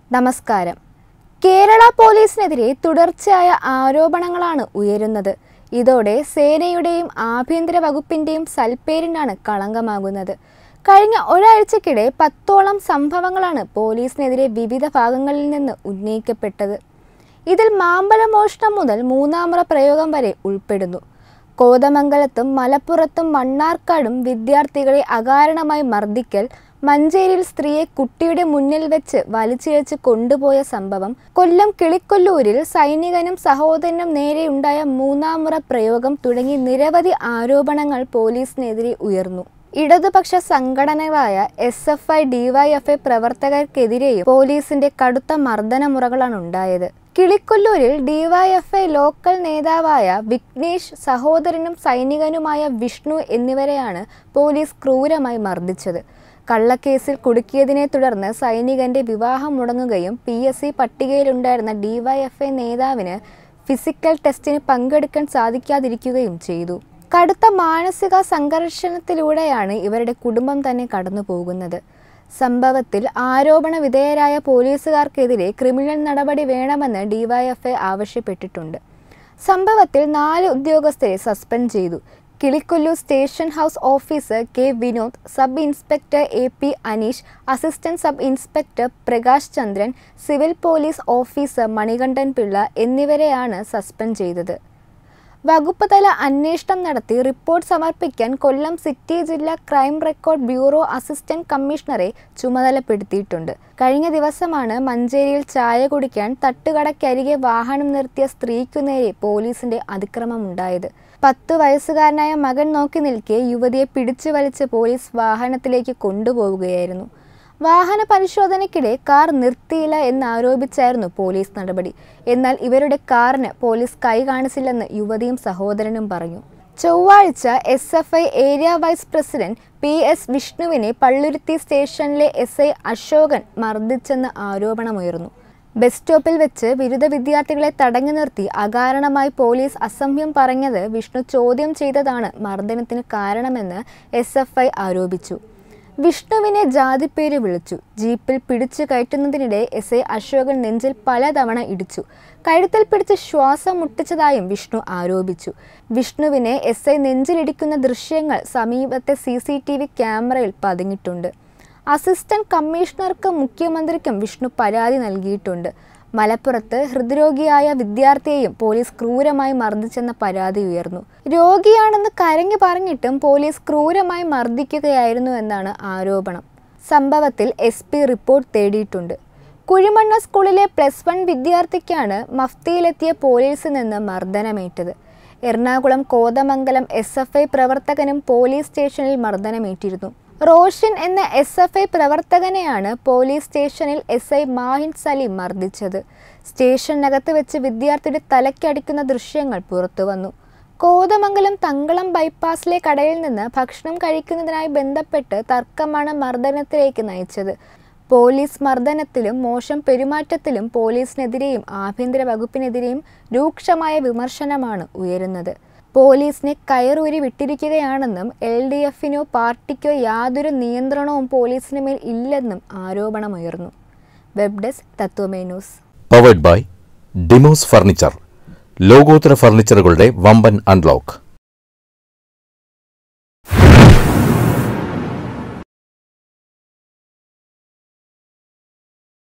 നമസ്കാരം കേരള പോലീസിനെതിരെ തുടർച്ചയായ ആരോപണങ്ങളാണ് ഉയരുന്നത് ഇതോടെ സേനയുടെയും ആഭ്യന്തര വകുപ്പിന്റെയും സൽപ്പേരിനാണ് കളങ്കമാകുന്നത് കഴിഞ്ഞ ഒരാഴ്ചക്കിടെ പത്തോളം സംഭവങ്ങളാണ് പോലീസിനെതിരെ വിവിധ ഭാഗങ്ങളിൽ നിന്ന് ഉന്നയിക്കപ്പെട്ടത് ഇതിൽ മാമ്പഴ മോഷണം മുതൽ മൂന്നാമുറ പ്രയോഗം വരെ ഉൾപ്പെടുന്നു കോതമംഗലത്തും മലപ്പുറത്തും മണ്ണാർക്കാടും വിദ്യാർത്ഥികളെ അകാരണമായി മർദ്ദിക്കൽ മഞ്ചേരിയിൽ സ്ത്രീയെ കുട്ടിയുടെ മുന്നിൽ വെച്ച് വലിച്ചിഴച്ച് കൊണ്ടുപോയ സംഭവം കൊല്ലം കിളിക്കൊല്ലൂരിൽ സൈനികനും സഹോദരനും നേരെയുണ്ടായ മൂന്നാമുറ പ്രയോഗം തുടങ്ങി നിരവധി ആരോപണങ്ങൾ പോലീസിനെതിരെ ഉയർന്നു ഇടതുപക്ഷ സംഘടനകളായ എസ് എഫ് ഐ ഡിവൈഎഫ്ഐ പ്രവർത്തകർക്കെതിരെയും പോലീസിന്റെ കടുത്ത മർദ്ദനമുറകളാണ് ഉണ്ടായത് കിളിക്കൊല്ലൂരിൽ ഡിവൈഎഫ്ഐ ലോക്കൽ നേതാവായ വിഘ്നേഷ് സഹോദരനും സൈനികനുമായ വിഷ്ണു എന്നിവരെയാണ് പോലീസ് ക്രൂരമായി മർദ്ദിച്ചത് കള്ളക്കേസിൽ കുടുക്കിയതിനെ തുടർന്ന് സൈനികന്റെ വിവാഹം മുടങ്ങുകയും പി എസ് സി പട്ടികയിലുണ്ടായിരുന്ന ഡിവൈഎഫ്ഐ നേതാവിന് ഫിസിക്കൽ ടെസ്റ്റിന് പങ്കെടുക്കാൻ സാധിക്കാതിരിക്കുകയും ചെയ്തു കടുത്ത മാനസിക സംഘർഷണത്തിലൂടെയാണ് ഇവരുടെ കുടുംബം തന്നെ കടന്നു പോകുന്നത് സംഭവത്തിൽ ആരോപണ വിധേയരായ പോലീസുകാർക്കെതിരെ ക്രിമിനൽ നടപടി വേണമെന്ന് ഡിവൈഎഫ്ഐ ആവശ്യപ്പെട്ടിട്ടുണ്ട് സംഭവത്തിൽ നാല് ഉദ്യോഗസ്ഥരെ സസ്പെൻഡ് ചെയ്തു Kilikollur station house officer K Vinod sub inspector A P Aneesh assistant sub inspector Prakash Chandran civil police officer Manikandan Pillai എന്നിവരെയാണ് സസ്പെൻഡ് ചെയ്തത് വകുപ്പ് തല അന്വേഷണം നടത്തി റിപ്പോർട്ട് സമർപ്പിക്കാൻ കൊല്ലം സിറ്റി ജില്ലാ crime record bureau assistant commissioner ചുമതലപ്പെടുത്തിയിട്ടുണ്ട് കഴിഞ്ഞ ദിവസമാണ് മഞ്ചേരിയിൽ ചായ കുടിക്കാൻ തട്ടുകടയ്ക്കരികെ വാഹനം നിർത്തിയ സ്ത്രീക്കു നേരെ പോലീസിന്റെ അതിക്രമമുണ്ടായത് പത്ത് വയസ്സുകാരനായ മകൻ നോക്കി നിൽക്കെ യുവതിയെ പിടിച്ചു വലിച്ച് പോലീസ് വാഹനത്തിലേക്ക് കൊണ്ടുപോവുകയായിരുന്നു വാഹന പരിശോധനയ്ക്കിടെ കാർ നിർത്തിയില്ല എന്നാരോപിച്ചായിരുന്നു പോലീസ് നടപടി എന്നാൽ ഇവരുടെ കാറിന് പോലീസ് കൈ കാണിച്ചില്ലെന്ന് യുവതിയും സഹോദരനും പറഞ്ഞു ചൊവ്വാഴ്ച S F I area vice president P S വിഷ്ണുവിനെ പള്ളുരുത്തി സ്റ്റേഷനിലെ എസ് ഐ അശോകൻ മർദ്ദിച്ചെന്ന് ആരോപണമുയർന്നു ബസ് സ്റ്റോപ്പിൽ വെച്ച് ബിരുദ വിദ്യാർത്ഥികളെ തടഞ്ഞു നിർത്തി അകാരണമായി പോലീസ് അസഭ്യം പറഞ്ഞത് വിഷ്ണു ചോദ്യം ചെയ്തതാണ് മർദ്ദനത്തിന് കാരണമെന്ന് എസ് എഫ് ഐ ആരോപിച്ചു വിഷ്ണുവിനെ ജാതിപ്പേര് വിളിച്ചു ജീപ്പിൽ പിടിച്ചു കയറ്റുന്നതിനിടെ എസ് ഐ അശോകൻ നെഞ്ചിൽ പലതവണ ഇടിച്ചു കഴുത്തിൽ പിടിച്ച് ശ്വാസം മുട്ടിച്ചതായും വിഷ്ണു ആരോപിച്ചു വിഷ്ണുവിനെ എസ് ഐ നെഞ്ചിലിടിക്കുന്ന ദൃശ്യങ്ങൾ സമീപത്തെ സി സി ടി വി ക്യാമറയിൽ പതിഞ്ഞിട്ടുണ്ട് അസിസ്റ്റന്റ് കമ്മീഷണർക്കും മുഖ്യമന്ത്രിക്കും വിഷ്ണു പരാതി നൽകിയിട്ടുണ്ട് മലപ്പുറത്ത് ഹൃദ്രോഗിയായ വിദ്യാർത്ഥിയെയും പോലീസ് ക്രൂരമായി മർദ്ദിച്ചെന്ന പരാതി ഉയർന്നു രോഗിയാണെന്ന് കരഞ്ഞു പറഞ്ഞിട്ടും പോലീസ് ക്രൂരമായി മർദ്ദിക്കുകയായിരുന്നു എന്നാണ് ആരോപണം സംഭവത്തിൽ എസ് പി റിപ്പോർട്ട് തേടിയിട്ടുണ്ട് കുഴിമണ്ണ സ്കൂളിലെ പ്ലസ് വൺ വിദ്യാർത്ഥിക്കാണ് മഫ്തിയിലെത്തിയ പോലീസിൽ നിന്ന് മർദ്ദനമേറ്റത് Ernakulam Kothamangalam S F I പ്രവർത്തകനും പോലീസ് സ്റ്റേഷനിൽ മർദ്ദനമേറ്റിരുന്നു റോഷൻ എന്ന എസ് എഫ് ഐ പ്രവർത്തകനെയാണ് പോലീസ് സ്റ്റേഷനിൽ എസ് ഐ മാഹിൻ സലീം മർദ്ദിച്ചത് സ്റ്റേഷനകത്ത് വെച്ച് വിദ്യാർത്ഥിയുടെ തലയ്ക്കടിക്കുന്ന ദൃശ്യങ്ങൾ പുറത്തു വന്നു കോതമംഗലം തങ്കളം ബൈപ്പാസിലെ കടയിൽ നിന്ന് ഭക്ഷണം കഴിക്കുന്നതിനായി ബന്ധപ്പെട്ട് തർക്കമാണ് മർദ്ദനത്തിലേക്ക് നയിച്ചത് പോലീസ് മർദ്ദനത്തിലും മോശം പെരുമാറ്റത്തിലും പോലീസിനെതിരെയും ആഭ്യന്തര വകുപ്പിനെതിരെയും രൂക്ഷമായ വിമർശനമാണ് ഉയരുന്നത് പോലീസിനെ കയറൂരി വിട്ടിരിക്കുകയാണെന്നും എൽ ഡി എഫിനോ പാർട്ടിക്കോ യാതൊരു നിയന്ത്രണവും പോലീസിന് മേൽ ഇല്ലെന്നും ആരോപണമുയർന്നു web desk Tatwamayi news powered by Demos furniture ലോകോത്തര ഫർണിച്ചറുകളുടെ വമ്പൻ അൺലോക്ക്